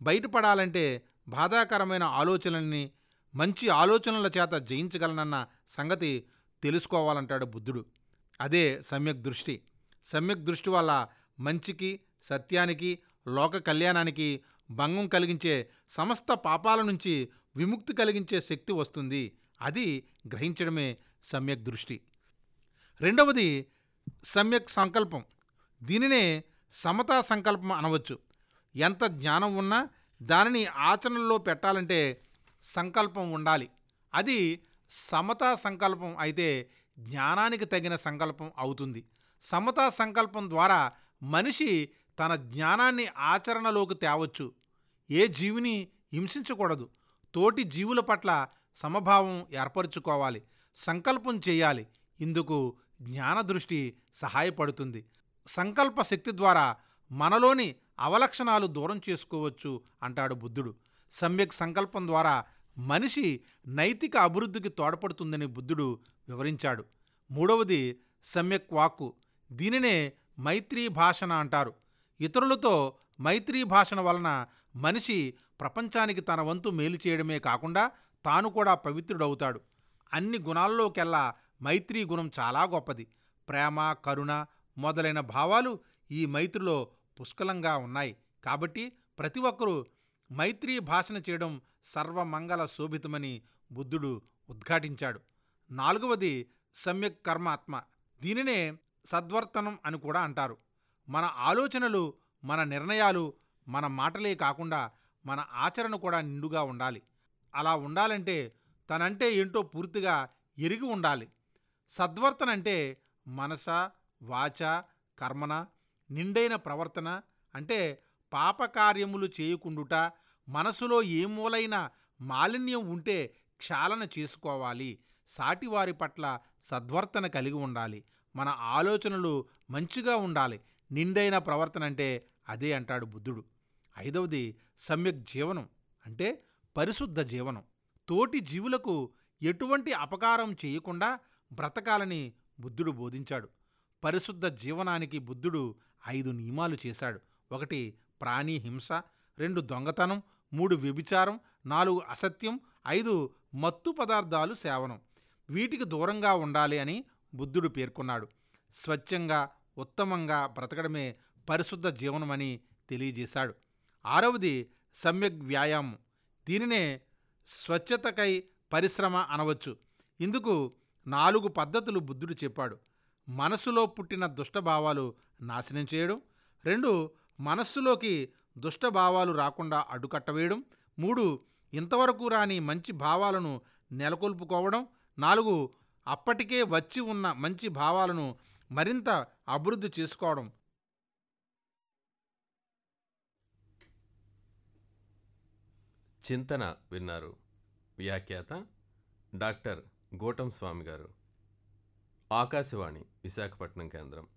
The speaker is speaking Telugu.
బయటపడాలంటే బాధాకరమైన ఆలోచనల్ని మంచి ఆలోచనల చేత జయించగలనన్న సంగతి తెలుసుకోవాలంటాడు బుద్ధుడు అదే సమ్యక్ దృష్టి సమ్యక్ దృష్టి వల్ల మంచికి సత్యానికి లోక కళ్యాణానికి భంగం కలిగించే సమస్త పాపాల నుంచి విముక్తి కలిగించే శక్తి వస్తుంది అది గ్రహించడమే సమ్యక్ దృష్టి రెండవది సమ్యక్ సంకల్పం దీనినే సమతా సంకల్పం అనవచ్చు ఎంత జ్ఞానం ఉన్నా దానిని ఆచరణలో పెట్టాలంటే సంకల్పం ఉండాలి అది సమతా సంకల్పం అయితే జ్ఞానానికి తగిన సంకల్పం అవుతుంది సమతా సంకల్పం ద్వారా మనిషి తన జ్ఞానాన్ని ఆచరణలోకి తేవచ్చు ఏ జీవిని హింసించకూడదు తోటి జీవుల పట్ల సమభావం ఏర్పరచుకోవాలి సంకల్పం చేయాలి ఇందుకు జ్ఞాన దృష్టి సహాయపడుతుంది సంకల్ప శక్తి ద్వారా మనలోని అవలక్షణాలు దూరం చేసుకోవచ్చు అంటాడు బుద్ధుడు సమ్యక్ సంకల్పం ద్వారా మనిషి నైతిక అభివృద్ధికి తోడ్పడుతుందని బుద్ధుడు వివరించాడు మూడవది సమ్యక్ వాక్కు దీనినే మైత్రీ భాషణ అంటారు ఇతరులతో మైత్రీ భాషణ వలన మనిషి ప్రపంచానికి తన వంతు మేలు చేయడమే కాకుండా తాను కూడా పవిత్రుడవుతాడు అన్ని గుణాల్లోకెల్లా మైత్రీ గుణం చాలా గొప్పది ప్రేమ కరుణ మొదలైన భావాలు ఈ మైత్రిలో పుష్కలంగా ఉన్నాయి కాబట్టి ప్రతి ఒక్కరూ మైత్రీ భాషణ చేయడం సర్వమంగళ శోభితమని బుద్ధుడు ఉద్ఘాటించాడు నాలుగవది సమ్యక్ కర్మాత్మ దీనినే సద్వర్తనం అని కూడా అంటారు మన ఆలోచనలు మన నిర్ణయాలు మన మాటలే కాకుండా మన ఆచరణ కూడా నిండుగా ఉండాలి అలా ఉండాలంటే తనంటే ఏంటో పూర్తిగా ఎరిగి ఉండాలి సద్వర్తన అంటే మనస వాచ కర్మన నిండైన ప్రవర్తన అంటే పాపకార్యములు చేయకుండుట మనసులో ఏ మూలైన మాలిన్యం ఉంటే క్షాళన చేసుకోవాలి సాటివారి పట్ల సద్వర్తన కలిగి ఉండాలి మన ఆలోచనలు మంచిగా ఉండాలి నిండైన ప్రవర్తన అంటే అదే అంటాడు బుద్ధుడు ఐదవది సమ్యక్ జీవనం అంటే పరిశుద్ధ జీవనం తోటి జీవులకు ఎటువంటి అపకారం చేయకుండా బ్రతకాలని బుద్ధుడు బోధించాడు పరిశుద్ధ జీవనానికి బుద్ధుడు ఐదు నియమాలు చేశాడు ఒకటి ప్రాణి హింస రెండు దొంగతనం మూడు వ్యభిచారం నాలుగు అసత్యం ఐదు మత్తు పదార్థాలు సేవనం వీటికి దూరంగా ఉండాలి అని బుద్ధుడు పేర్కొన్నాడు స్వచ్ఛంగా ఉత్తమంగా బ్రతకడమే పరిశుద్ధ జీవనమని తెలియజేశాడు ఆరవది సమ్యక్ వ్యాయామం దీనినే స్వచ్ఛతకై పరిశ్రమ అనవచ్చు ఇందుకు నాలుగు పద్ధతులు బుద్ధుడు చెప్పాడు మనస్సులో పుట్టిన దుష్టభావాలు నాశనం చేయడం రెండు మనస్సులోకి దుష్టభావాలు రాకుండా అడ్డుకట్టవేయడం మూడు ఇంతవరకు రాని మంచి భావాలను నెలకొల్పుకోవడం నాలుగు అప్పటికే వచ్చి ఉన్న మంచి భావాలను మరింత అభివృద్ధి చేసుకోవడం చింతన విన్నారు వ్యాఖ్యాత డాక్టర్ గోటం స్వామి గారు ఆకాశవాణి విశాఖపట్నం కేంద్రం